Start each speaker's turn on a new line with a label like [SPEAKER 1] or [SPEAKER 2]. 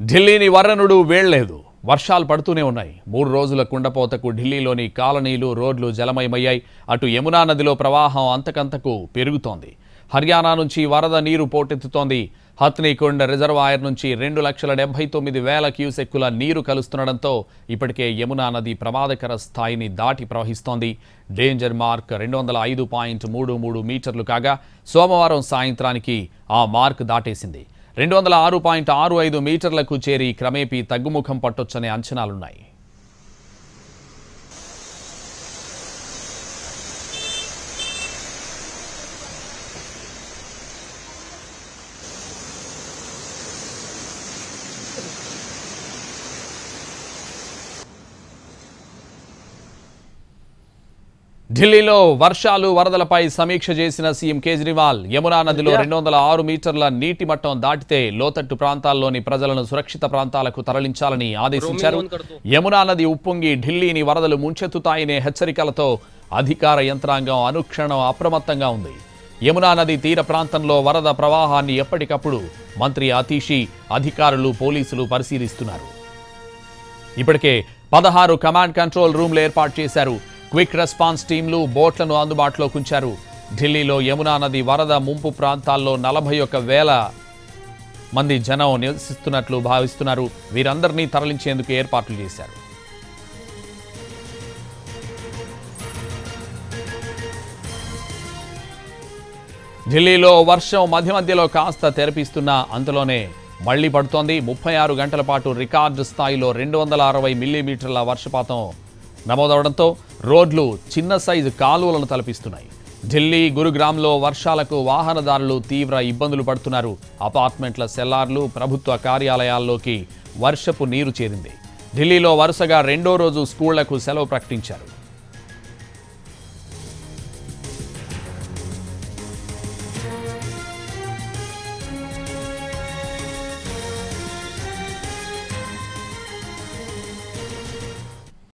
[SPEAKER 1] ఢిల్లీని వర్ణనుడు వేళ్లేదు వర్షాలు పడుతూనే ఉన్నాయి మూడు రోజుల కుండపోతకు ఢిల్లీలోని కాలనీలు రోడ్లు జలమయమయ్యాయి అటు యమునా నదిలో ప్రవాహం అంతకంతకు పెరుగుతోంది హర్యానా నుంచి వరద నీరు పోటెత్తుతోంది హత్నీకుండ్ రిజర్వాయర్ నుంచి రెండు లక్షల డెబ్బై తొమ్మిది వేల క్యూసెక్కుల నీరు కలుస్తుండడంతో ఇప్పటికే యమునా నది ప్రమాదకర స్థాయిని దాటి ప్రవహిస్తోంది డేంజర్ మార్క్ రెండు వందల ఐదు పాయింట్ మూడు మూడు మీటర్లు కాగా సోమవారం సాయంత్రానికి ఆ మార్క్ దాటేసింది రెండు వందల ఆరు పాయింట్ ఆరు ఐదు మీటర్లకు చేరి క్రమేపీ తగ్గుముఖం పట్టొచ్చనే అంచనాలున్నాయి ఢిల్లీలో వర్షాలు వరదలపై సమీక్ష చేసిన సీఎం కేజ్రీవాల్ యమునా నదిలో రెండు వందల ఆరు మీటర్ల నీటి మట్టం దాటితే లోతట్టు ప్రాంతాల్లోని ప్రజలను సురక్షిత ప్రాంతాలకు తరలించాలని ఆదేశించారు యమునా నది ఉప్పొంగి ఢిల్లీని వరదలు ముంచెత్తుతాయనే హెచ్చరికలతో అధికార యంత్రాంగం అనుక్షణం అప్రమత్తంగా ఉంది యమునా నది తీర ప్రాంతంలో వరద ప్రవాహాన్ని ఎప్పటికప్పుడు మంత్రి అతీషి అధికారులు పోలీసులు పరిశీలిస్తున్నారు ఇప్పటికే పదహారు కమాండ్ కంట్రోల్ రూమ్లు ఏర్పాటు చేశారు క్విక్ రెస్పాన్స్ టీంలు బోట్లను అందుబాటులోకి ఉంచారు ఢిల్లీలో యమునా నది వరద ముంపు ప్రాంతాల్లో నలభై ఒక్క వేల మంది జనం నివసిస్తున్నట్లు భావిస్తున్నారు వీరందరినీ తరలించేందుకు ఏర్పాట్లు చేశారు ఢిల్లీలో వర్షం మధ్య మధ్యలో కాస్త తెరపిస్తున్న అంతలోనే మళ్లీ పడుతోంది ముప్పై ఆరు గంటల పాటు రికార్డు స్థాయిలో రెండు వందల అరవై మిల్లీమీటర్ల వర్షపాతం నమోదవడంతో రోడ్లు చిన్న సైజు కాలువలను తలపిస్తున్నాయి ఢిల్లీ గురుగ్రామ్లో వర్షాలకు వాహనదారులు తీవ్ర ఇబ్బందులు పడుతున్నారు అపార్ట్మెంట్ల సెల్లార్లు ప్రభుత్వ కార్యాలయాల్లోకి వర్షపు నీరు చేరింది ఢిల్లీలో వరుసగా రెండో రోజు స్కూళ్లకు సెలవు ప్రకటించారు